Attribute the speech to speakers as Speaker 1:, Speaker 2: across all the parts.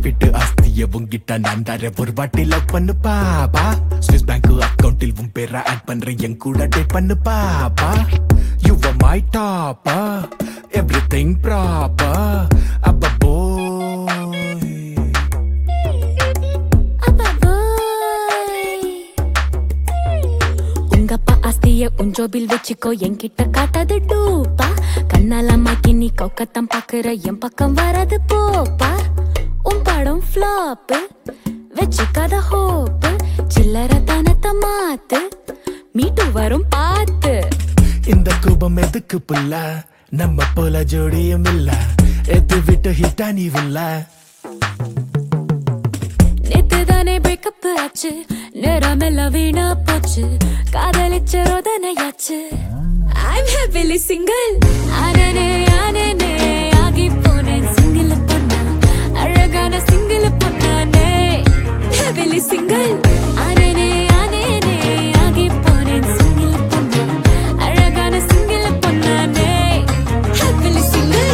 Speaker 1: வீட்டு ஆஸ்திய உங்கிட்ட நான் தர ஒரு வாட்டி லவ் பண்ணு பாப்பா ஸ்விஸ் பேங்க் அக்கவுண்டில் உன் பேரை ஆட் பண்றேன் என் கூட டேட் பண்ணு பாப்பா you were my topper everything proper அப்ப boy
Speaker 2: அப்பா போய் உங்க அப்பா ஆஸ்திய உஞ்சோபில் வச்சுக்கோ என்கிட்ட காட்டாது டூப்பா கண்ணால மாக்கி நீ கொக்கத்தான் பாக்குற என் பக்கம் வராது போப்பா உன் படம் ஃபிளாப் வச்சுக்காத ஹோப் சில்லற தனத்தை மாத்து மீட்டு வரும் பாத்து
Speaker 1: இந்த கூபம் எதுக்கு புள்ள நம்ம போல ஜோடியும் இல்ல எது விட்டு ஹிட்டா நீ உள்ள
Speaker 2: நேத்து தானே பிரேக்கப் ஆச்சு நேரமெல்லாம் வீணா போச்சு காதலிச்ச ரோதனையாச்சு I'm happily single ஆனனே ஆனனே ஆகி போனேன் சிங்கிள் பொண்ணா அழகான சிங்கிள் பொண்ணானே happily single ஆனனே ஆனனே ஆகி போனேன் சிங்கிள் பொண்ணா அழகான சிங்கிள் பொண்ணானே happily single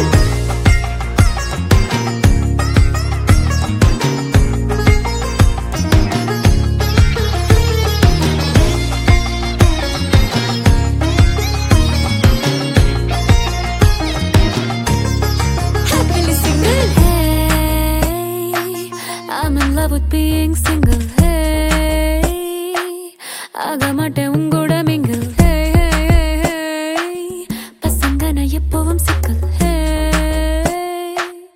Speaker 2: happily single. Hey, I'm in love with being single. Hey, ஆக மாட்டேன் உங்களோட mingle. Hey, hey, hey, hey. பசங்க நான் எப்பவும் சிக்கல். Hey.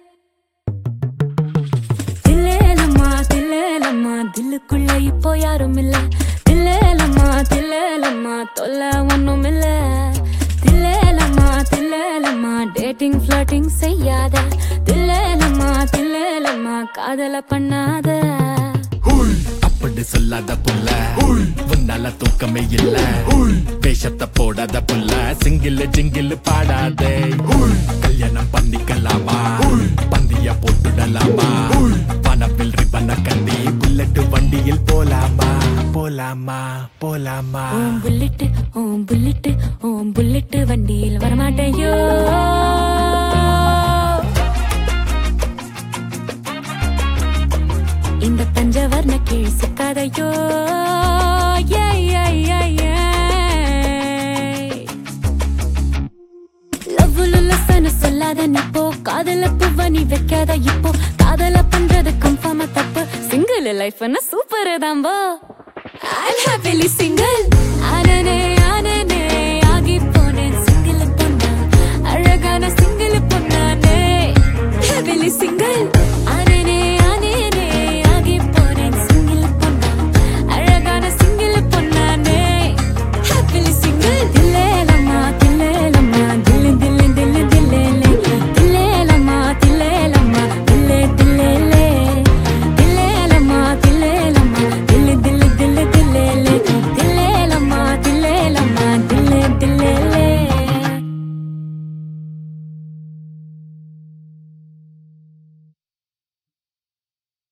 Speaker 2: தில்லேலம்மா, தில்லேலம்மா, தில்லுக்குள்ள இப்போ யாரும் இல்ல தில்லேலம்மா தில்லேலம்மா தொல்லை ஒண்ணும் இல்ல தில்லேலம்மா தில்லேலம்மா டேட்டிங் ஃபிளர்ட்டிங் செய்யாத தில்லேலம்மா தில்லேலம்மா காதல பண்ணாத
Speaker 1: அப்படி சொல்லாத புள்ள உன்னால தூக்கமே இல்ல வேஷத்தை போடாத புள்ள சிங்கிள் ஜிங்கிள் பாடாதே கல்யாணம் பண்ணிக்கலாமா பந்திய போட்டுடலாமா பணப்பில் ரிப்பன கட்டி புல்லட்டு வண்டியில் போலாமா போலாமா போலாமா
Speaker 2: ஓம் புல்லிட்டு ஓம் புல்லிட்டு ஓம் புல்லிட்டு வண்டியில் வரமாட்டேயோ இந்த பஞ்சவர்ண கீழ் சிக்காதையோ லவ்வுலுல்லசன சொல்லாத நிப்போ காதல புவ நீ வைக்காத இப்போ காதல பண்றது கன்ஃபார்மா தப்பு சிங்கிள் லைஃப் சூப்பர் தாம்போ I'm happily single. ஆனனே